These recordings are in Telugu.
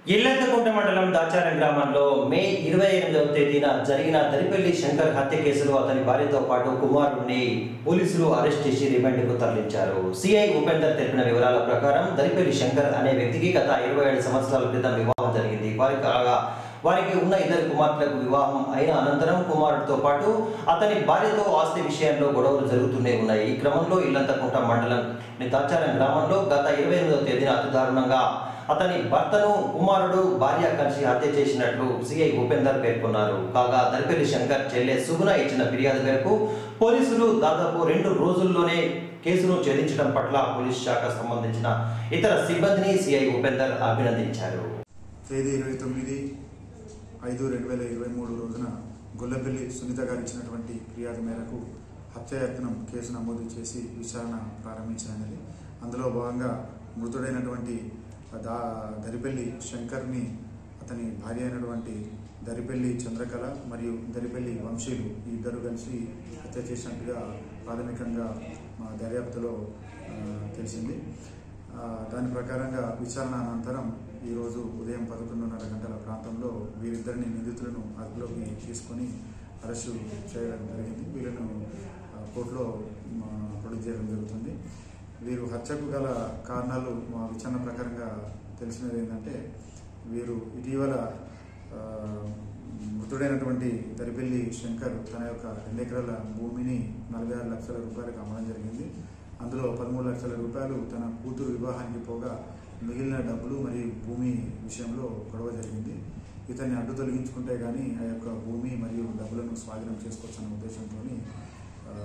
ఇల్లంతకుంట మండలం దాచారం గ్రామంలో మే ఇరవై ఎనిమిదవ తేదీన జరిగిన దరిపల్లి శంకర్ హత్య కేసులో అతని భార్యతో పాటు కుమారుడిని పోలీసులు అరెస్ట్ చేసి రిమాండ్కు తరలించారు సిఐ ఉపేందర్ తెలిపిన వివరాల ప్రకారం దరిపల్లి శంకర్ అనే వ్యక్తికి గత ఇరవై ఏడు సంవత్సరాల క్రితం వివాహం జరిగింది వారికి కాగా వారికి ఉన్న ఇద్దరు కుమార్తెలకు వివాహం అయిన అనంతరం కుమారుడితో పాటు అతని భార్యతో ఆస్తి విషయంలో గొడవలు జరుగుతూనే ఉన్నాయి ఈ క్రమంలో ఇల్లంతకుంట మండలం దాచారం గ్రామంలో గత ఇరవై ఎనిమిదవ తేదీన అతి దారుణంగా అతని భర్తను కుమారుడు భార్య కలిసి హత్య చేసినట్లు సిఐ ఉపేందర్ పేర్కొన్నారు కాగా దరిపల్లి శంకర్ చెల్లె సుగుణ ఇచ్చిన ఫిర్యాదు మేరకు పోలీసులు దాదాపు రెండు రోజుల్లోనే కేసును ఛేదించడం పట్ల పోలీస్ శాఖ సంబంధించిన ఇతర సిబ్బందిని సిఐ ఉపేందర్ అభినందించారు తేదీ ఇరవై తొమ్మిది ఐదు రెండు వేల ఇరవై మూడు రోజున గొల్లపల్లి సునీత గారు ఇచ్చినటువంటి ఫిర్యాదు మేరకు హత్యాయత్నం కేసు నమోదు చేసి విచారణ ప్రారంభించినది అందులో భాగంగా మృతుడైనటువంటి దా దరిపల్లి శంకర్ని అతని భార్య అయినటువంటి దరిపల్లి చంద్రకళ మరియు దరిపల్లి వంశీలు ఈ ఇద్దరు కలిసి హత్య చేసినట్టుగా ప్రాథమికంగా మా దర్యాప్తులో ఆ, తెలిసింది ఆ, దాని ప్రకారంగా విచారణ అనంతరం ఈరోజు ఉదయం పదకొండున్నర గంటల ప్రాంతంలో వీరిద్దరిని నిందితులను అదుపులోకి తీసుకొని అరెస్టు చేయడం జరిగింది వీళ్ళను ఆ, కోర్టులో మా, ప్రొడ్యూస్ చేయడం జరుగుతుంది వీరు హత్యకు గల కారణాలు మా విచారణ ప్రకారంగా తెలిసినది ఏంటంటే వీరు ఇటీవల ఆ, మృతుడైనటువంటి దరిపల్లి శంకర్ తన యొక్క రెండు ఎకరాల భూమిని నలభై ఆరు లక్షల రూపాయలకు అమ్మడం జరిగింది అందులో పదమూడు లక్షల రూపాయలు తన కూతురు వివాహానికి పోగా మిగిలిన డబ్బులు మరియు భూమి విషయంలో గొడవ జరిగింది ఇతన్ని అడ్డు తొలగించుకుంటే కానీ ఆ యొక్క భూమి మరియు డబ్బులను స్వాధీనం చేసుకోవచ్చన్న ఉద్దేశంతో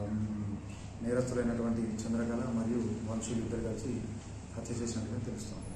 నేరస్తులైనటువంటి చంద్రకళ మరియు వంశీలు ఇద్దరు కలిసి హత్య చేసినట్టుగా తెలుస్తోంది